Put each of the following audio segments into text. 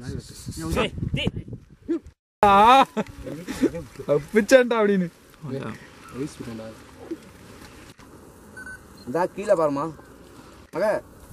பிச்சான்டா அப்படின்னு இந்த கீழே பாருமா மக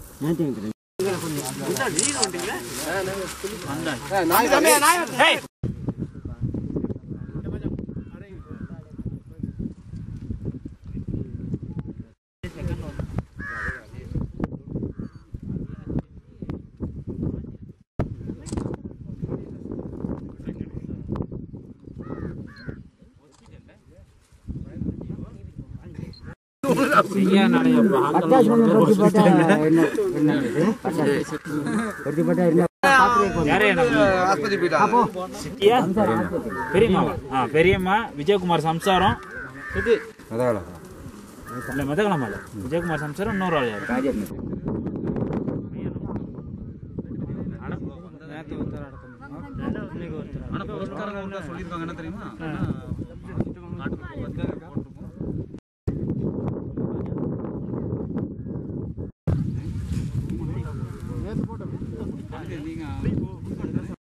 ஆஸ்பத்திரி போயிட்டா சித்தியா பெரியம்மாவா ஆ பெரியம்மா விஜயகுமார் சம்சாரம் இது இல்ல மெதகலமால விஜயகுமார் சம்சாரம் இன்னொரு ஆள் யாரு ஆனா புரஸ்காரங்க சொல்லியிருக்காங்க என்ன தெரியுமா நீங்க